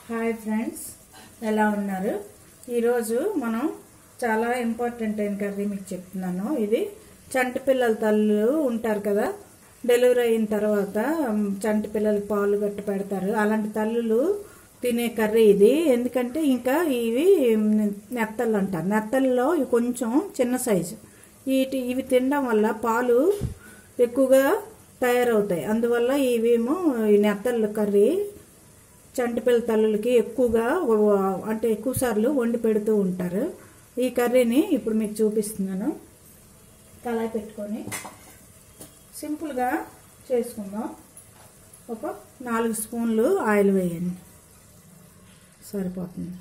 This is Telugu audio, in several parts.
హాయ్ ఫ్రెండ్స్ ఎలా ఉన్నారు ఈరోజు మనం చాలా ఇంపార్టెంట్ అయిన కర్రీ మీకు చెప్తున్నాను ఇది చంటి పిల్లల తల్లు ఉంటారు కదా డెలివరీ అయిన తర్వాత మ్, చంటి పిల్లలకి పాలు గట్ట పెడతారు అలాంటి తల్లులు తినే కర్రీ ఇది ఎందుకంటే ఇంకా ఇవి మ్, నెత్తళ్ళు అంటారు నెత్తల్లో ఇవి కొంచెం చిన్న సైజు వీటి ఇవి తినడం వల్ల పాలు ఎక్కువగా తయారవుతాయి అందువల్ల ఇవేమో ఈ నెత్తళ్ళ కర్రీ చంటిపిల్ల తల్లులకి ఎక్కువగా వ- అంటే ఎక్కువ సార్లు వండి పెడుతూ ఉంటారు ఈ కర్రీని ఇప్పుడు మీకు చూపిస్తున్నాను కళాయి పెట్టుకొని సింపుల్గా చేసుకుందాం ఒక నాలుగు స్పూన్లు ఆయిల్ వేయండి సరిపోతుంది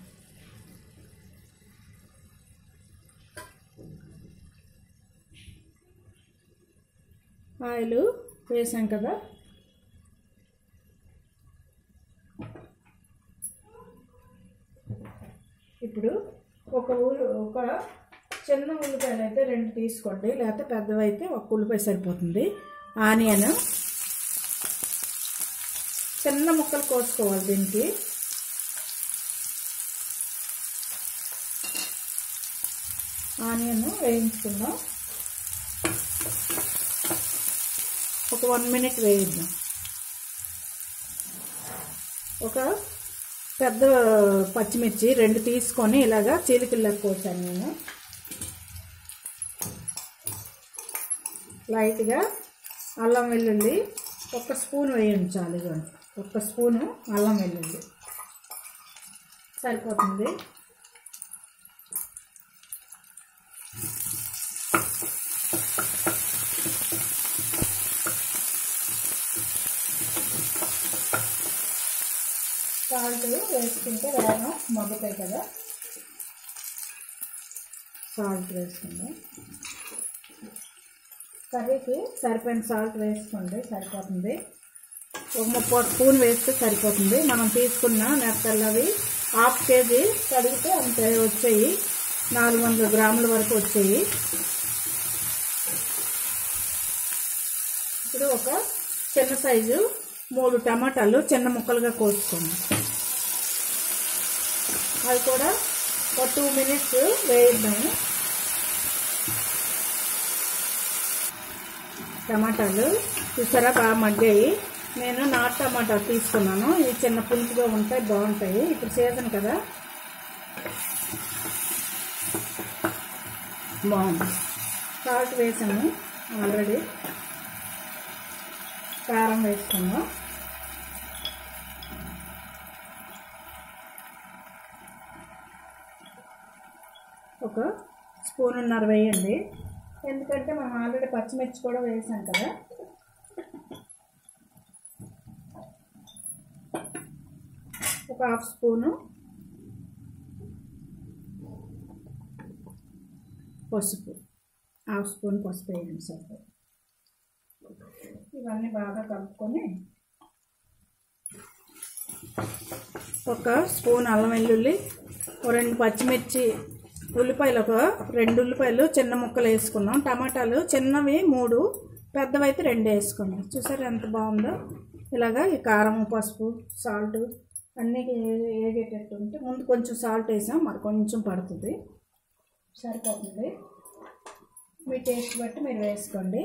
ఆయిల్ వేసాం కదా ఇప్పుడు ఒక ఊ- ఒక చిన్న ఉల్లిపాయలు అయితే రెండు తీసుకోండి లేకపోతే పెద్దవైతే ఒక ఉల్లిపాయ సరిపోతుంది ఆనియన్ చిన్న ముక్కలు కోసుకోవాలి దీనికి ఆనియన్ వేయించుకుందాం ఒక వన్ మినిట్ వేయిద్దాం ఒక పెద్ద పచ్చిమిర్చి రెండు తీసుకొని ఇలాగా చీలికల్లోకి కోసాను నేను లైట్గా అల్లం వెల్లుల్లి ఒక స్పూన్ వేయండి చాలు ఇదిగోండి ఒక స్పూను అల్లం వెల్లుల్లి సరిపోతుంది సాల్ట్ వేసుకుంటే వేగం మగ్గుతాయి కదా సాల్ట్ వేసుకుందాం కర్రీకి సరిపోయిన సాల్ట్ వేసుకోండి సరిపోతుంది ఒక ముప్పై స్పూన్ వేస్తే సరిపోతుంది మనం తీసుకున్న నెత్తలు అవి హాఫ్ కేజీ కడిగితే అంతే వచ్చాయి నాలుగు వందల గ్రాముల వరకు వచ్చాయి ఇప్పుడు ఒక చిన్న సైజు మూడు టమాటాలు చిన్న ముక్కలుగా కోసుకోండి అవి కూడా ఒక టూ మినిట్స్ వేయిద్దాము టమాటాలు చూసారా బాగా మగ్గాయి నేను నాటు టమాటా తీసుకున్నాను ఇవి చిన్న పులుపుగా ఉంటాయి బాగుంటాయి ఇప్పుడు సీజన్ కదా బాగుంది సాల్ట్ వేసాము ఆల్రెడీ కారం వేసుకుందాం ఒక స్పూన్నర వేయండి ఎందుకంటే మనం ఆల్రెడీ పచ్చిమిర్చి కూడా వేసాం కదా ఒక హాఫ్ స్పూను పసుపు హాఫ్ స్పూన్ పసుపు వేయండి సరిపోతుంది ఇవన్నీ బాగా కలుపుకొని ఒక స్పూన్ అల్లం వెల్లుల్లి ఒక రెండు పచ్చిమిర్చి ఉల్లిపాయలు ఒక రెండు ఉల్లిపాయలు చిన్న ముక్కలు వేసుకున్నాం టమాటాలు చిన్నవి మూడు పెద్దవైతే రెండు వేసుకున్నాం చూసారా ఎంత బాగుందో ఇలాగా ఈ కారం పసుపు సాల్ట్ అన్నీ వేగేటట్టు ఉంటే ముందు కొంచెం సాల్ట్ వేసాం మరి కొంచెం పడుతుంది సరిపోతుంది మీ టేస్ట్ బట్టి మీరు వేసుకోండి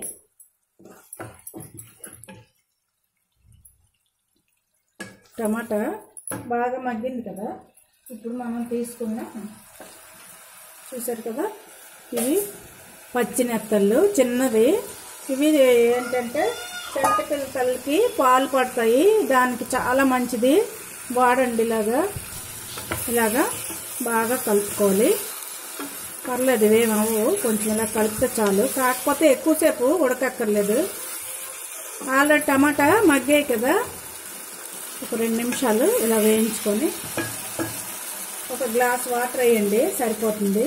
టమాటా బాగా మగ్గింది కదా ఇప్పుడు మనం తీసుకున్న చూసారు కదా ఇవి పచ్చి నెత్తళ్ళు చిన్నవి ఇవి ఏంటంటే చెంటపిల్ల తల్లికి పాలు పడతాయి దానికి చాలా మంచిది వాడండి ఇలాగా ఇలాగా బాగా కలుపుకోవాలి పర్లేదు ఇవేమవు కొంచెం ఇలా కలిపితే చాలు కాకపోతే ఎక్కువసేపు ఉడకక్కర్లేదు ఆల్రెడీ టమాటా మగ్గాయి కదా ఒక రెండు నిమిషాలు ఇలా వేయించుకొని ఒక గ్లాస్ వాటర్ వేయండి సరిపోతుంది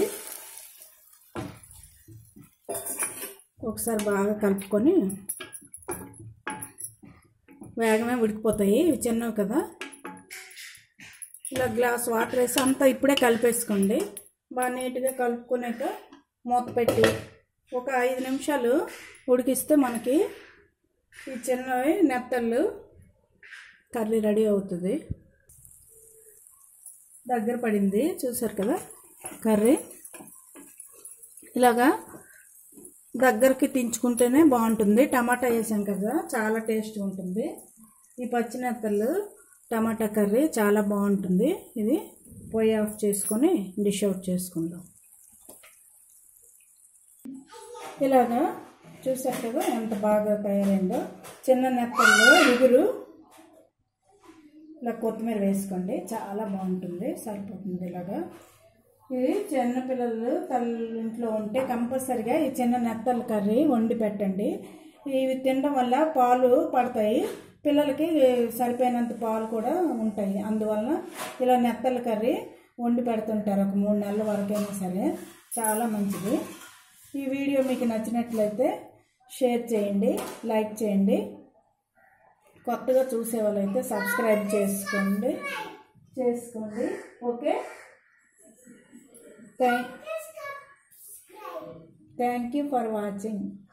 ఒకసారి బాగా కలుపుకొని వేగమే ఉడికిపోతాయి ఇవి చిన్నవి కదా ఇలా గ్లాస్ వాటర్ వేసి అంతా ఇప్పుడే కలిపేసుకోండి బాగా నీట్గా కలుపుకున్నాక మూత పెట్టి ఒక ఐదు నిమిషాలు ఉడికిస్తే మనకి ఈ చిన్నవి నెత్తళ్ళు కర్రీ రెడీ అవుతుంది దగ్గర పడింది చూసారు కదా కర్రీ ఇలాగా దగ్గరికి తించుకుంటేనే బాగుంటుంది టమాటా వేసాం కదా చాలా టేస్ట్ ఉంటుంది ఈ పచ్చినత్తలు టమాటా కర్రీ చాలా బాగుంటుంది ఇది పొయ్యి ఆఫ్ చేసుకొని డిష్ అవుట్ చేసుకుందాం ఇలాగా చూసారు కదా ఎంత బాగా తయారైందో చిన్న నెత్తల్లో ఇగురు ఇలా కొత్తిమీర వేసుకోండి చాలా బాగుంటుంది సరిపోతుంది ఇలాగా ఇది చిన్న పిల్లలు తల్లి ఇంట్లో ఉంటే కంపల్సరిగా ఈ చిన్న నెత్తల కర్రీ వండి పెట్టండి ఇవి తినడం వల్ల పాలు పడతాయి పిల్లలకి సరిపోయినంత పాలు కూడా ఉంటాయి అందువల్ల ఇలా నెత్తల కర్రీ వండి పెడుతుంటారు ఒక మూడు నెలల వరకైనా సరే చాలా మంచిది ఈ వీడియో మీకు నచ్చినట్లయితే షేర్ చేయండి లైక్ చేయండి కొత్తగా చూసే వాళ్ళైతే సబ్స్క్రైబ్ చేసుకోండి చేసుకోండి okay thank thank you for watching